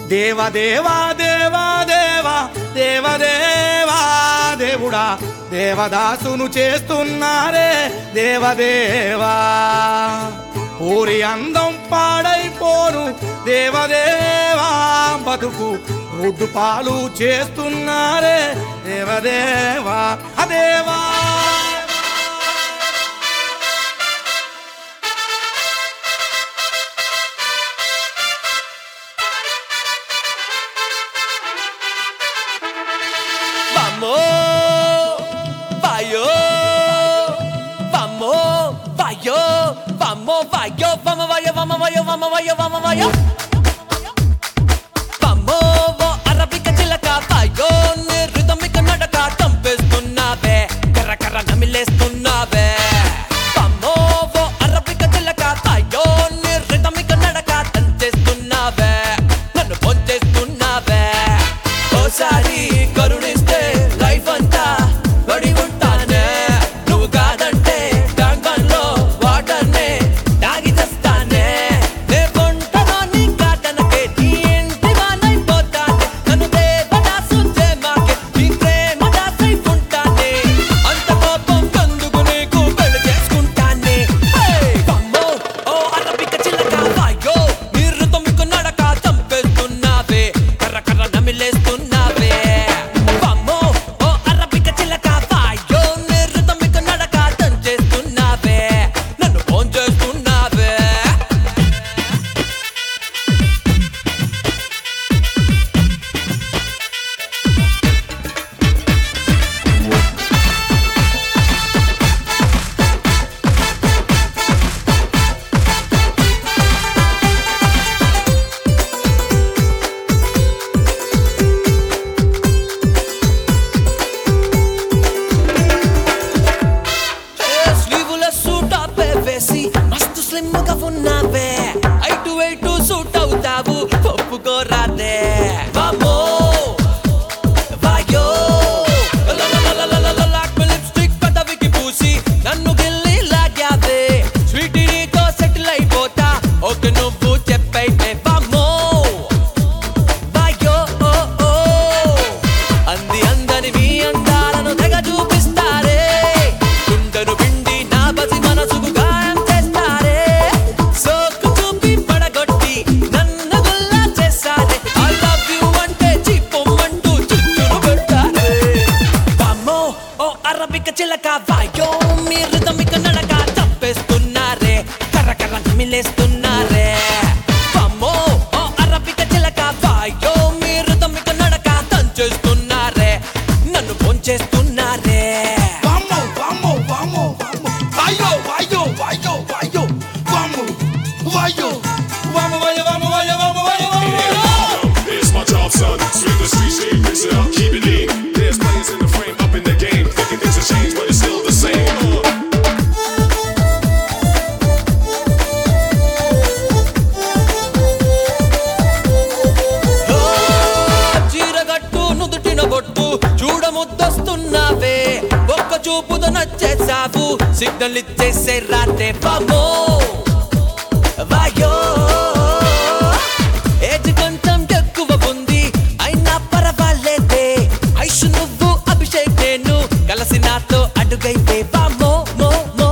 దేవదేవా దేవా దేవా దేవదేవా దేవుడా దేవదాసును చేస్తున్నారే దేవదేవా ఊరి అందం పాడైపోను దేవదేవా బతుకు రొడ్డు పాలు చేస్తున్నారే దేవదేవా అదేవా Vamos, vayo, vamos, vayo, vamos, vayo, vamos, vayo, vamos, vayo, vamos, vayo, vamos, vayo. Vamos, ఓ అరబిక చిలక వాయో నీ రిథమిక నడక చంపేస్తున్నావే కర్ర కర్ర నమిలేస్తున్నావే Vamos, ఓ అరబిక చిలక వాయో నీ రిథమిక నడక దంచేస్తున్నావే నన్ను పొంచేస్తున్నావే ఓసారి కరుణిస్తే లైఫ్ అంతా పడి ఉంటానే నువ్వు కాదంటే ట్యాంకర్లో వాటర్నే తాగి తెస్తానే నే కొంటలో నీ కాటనకే నీ ఇంటి వానైపోతానే నన్ను దేవదాసు చేమాకే నీ ప్రేమ దాసై ఉంటానే అంత కోపం కందుకు నీకు పెళ్లి చేసుకుంటానే కమ్మో ఓ అరబిక చిలక వాయో నీ ఋతమికు నడక చంపేస్తున్నావే కర్ర కర్ర నమిలేస్తున్నావే కమ్మో ఓ అరబిక చిలక వాయో నీ ఋతమికు నడక దంచేస్తున్నావే నన్ను ఫోన్ చేస్తున్నావే స్లీవుల సూట్ ఆపే వేసి మస్తు స్లిమ్ గా ఉన్నావే ఐటు ఐటు సూట్ అవుతావు ఒప్పుకోరాదే వామో వాయో లిప్స్టిక్ పదవికి పూసి నన్ను గిల్లి లాగావే స్వీటీ నీతో సెటిల్ అయిపోతా ఓకే నువ్వు చెప్పైతే వామో వాయో ఓ ఓ అంది అందని మీ అందాలను తెగ చూపిస్తారే గుండెను పిండి నా బసి మనసుకు గాయం చేస్తారే సోకు చూపి పడగొట్టి నన్ను గుల్లా చేస్తారే ఐ లవ్ యు అంటే చిప్పొమ్మంటూ చుచ్చును పెడతారే వామ్మో ఓ అరబిక చిలక వాయో మీ రిథమిక నడక తప్పేస్తున్నారే కర్ర కర్ర మిలేస్తున్నారే వామ్మో ఓ అరబిక చిలక వాయో మీ రిథమిక నడక దంచేస్తున్నారే నన్ను పొంచేస్తున్నారే Vamos, vamos, vamos, vamos. Vayo, vayo, vayo, vayo. Vamos, vayo. Vamos, vayo, vamos, vayo, vamos, vayo, vamos, vayo. It's my job, son. Sweep the streets, shake, mix it up, keep it lean. There's players in the frame, up in the game, thinking things have changed, but it's still the same. Uh. ఓ, చీరగట్టు నుదుటిన బొట్టు చూడ ముద్దొస్తున్నావే ఒక్క చూపుతో నచ్చేసావు signal ఇచ్చేసే రాతే పామో వాయో age కొంచెం ఎక్కువ ఉంది అయినా పర్వాలేదే ఐషు నువ్వు అభిషేక్ నేను కలిసి నాతో అడుగైతే వామో మో మో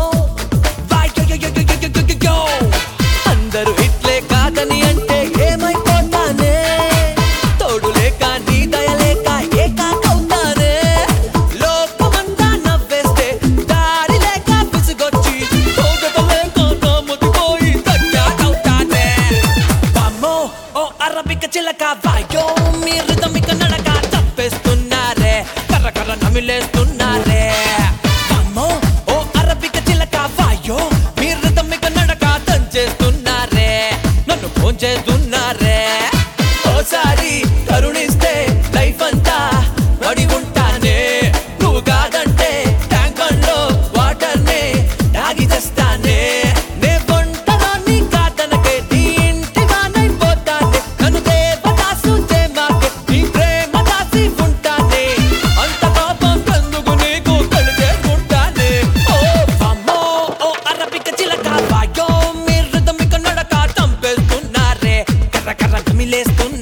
వాయో అందరూ ఇట్లే కాదని అంటే ఏమైపోతానే తోడు లేక నీ దయ లేక ఏకాకవుతానే లోకమంతా నవ్వేస్తే దారి లేక విసుగొచ్చి తోటత లేక నామతిపోయి తగ్గాకవుతానే వామ్మో ఓ అరబిక చిలక వాయో మీ రిథమిక నడక తప్పేస్తున్నారే కర్ర కర్ర నమిలేస్తున్నారే వామ్మో ఓ అరబిక చిలక వాయో మీ రిథమిక నడక దంచేస్తున్నారే నన్ను ఫోన్ చేస్తున్నారే ఓసారి కరుణిస్తే లైఫ్ అంతా పడి ఉంటానే నువ్వు కాదంటే ట్యాంకర్లో వాటర్నే తాగి తెస్తానే నే వంటలో నీ కాదనకే నీ ఇంటి వానైపోతానే నన్ను దేవదాసు చేమాకే నీ ప్రేమ దాసి ఉంటానే అంత పాపం కందుకు నీకు పెళ్లి చేసుకుంటానే ఓ అమ్మో ఓ అరబిక చిలక వాయో మీ రిథమిక నడక చంపేస్తున్నారే కర్ర కర్ర మిలేస్తున్నా